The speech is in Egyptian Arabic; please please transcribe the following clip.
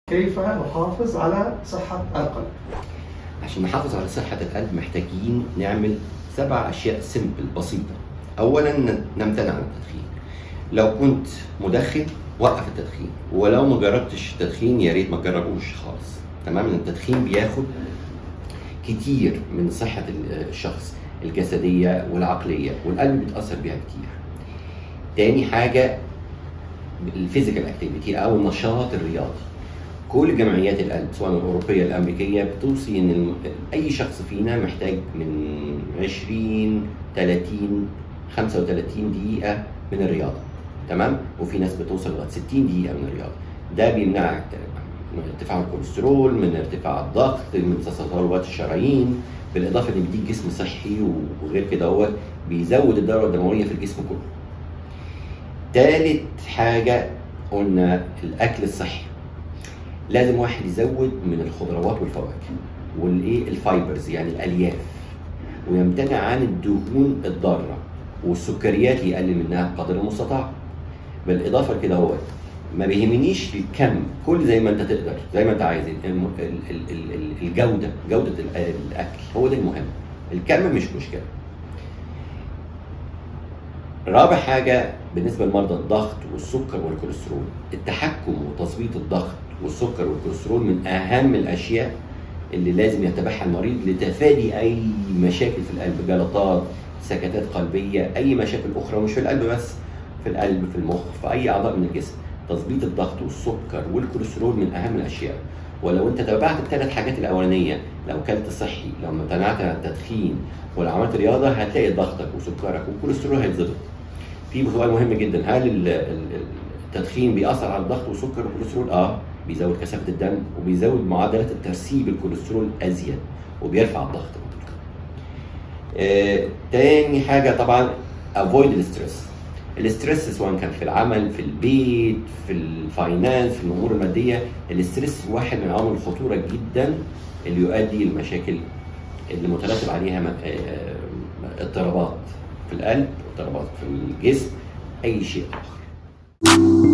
كيف نحافظ على صحة القلب؟ عشان نحافظ على صحة القلب محتاجين نعمل سبع أشياء سيمبل بسيطة. أولا ن- نمتنع عن التدخين. لو كنت مدخن وقف التدخين، ولو ما جربتش التدخين يا ريت ما تجربوش خالص. تمام؟ لأن التدخين بياخد كتير من صحة ال- الشخص الجسدية والعقلية والقلب بيتأثر بيها كتير. تاني حاجة الفيزيكال اكتيفيتي أو النشاط الرياضي. كل جمعيات القلب سواء الاوروبيه الامريكيه بتوصي ان الم- اي شخص فينا محتاج من 20 30 35 دقيقه من الرياضه تمام وفي ناس بتوصل لغايه 60 دقيقه من الرياضه ده بيمنعك من ارتفاع الكوليسترول من ارتفاع الضغط من تصلبات الشرايين بالاضافه ان بيديك جسم صحي وغير كده هو بيزود الدوره الدمويه في الجسم كله تالت حاجه قلنا الاكل الصحي لازم واحد يزود من الخضروات والفواكه والايه الفايبرز يعني الالياف ويمتنع عن الدهون الضاره والسكريات يقلل منها بقدر المستطاع بالاضافه لكده هو ما بيهمنيش الكم كل زي ما انت تقدر زي ما انت عايز الم- ال- ال- ال- ال- الجوده جوده ال- الاكل هو ده المهم الكم مش مشكله رابع حاجة بالنسبة لمرضى الضغط والسكر والكوليسترول التحكم وتظبيط الضغط والسكر والكوليسترول من أهم الأشياء اللي لازم يتبعها المريض لتفادي أي مشاكل في القلب جلطات سكتات قلبية أي مشاكل أخرى مش في القلب بس في القلب في المخ في أي أعضاء من الجسم تظبيط الضغط والسكر والكوليسترول من أهم الأشياء ولو انت تابعت الثلاث حاجات الاولانيه لو كلت صحي لو امتنعت عن التدخين ولو عملت رياضه هتلاقي ضغطك وسكرك والكوليسترول هيتظبط في سؤال مهم جدا هل ال- ال- التدخين بيأثر على الضغط والسكر والكوليسترول؟ اه بيزود كثافة الدم وبيزود معدلات الترسيب الكوليسترول أزيد وبيرفع الضغط آه، تاني حاجة طبعا افويد الاسترس الاسترس سواء كان في العمل في البيت في الفاينانس في الامور الماديه الاسترس واحد من عوامل الخطوره جدا اللي يؤدي للمشاكل اللي مترتب عليها م- آه، اضطرابات في القلب اضطرابات في الجسم اي شيء اخر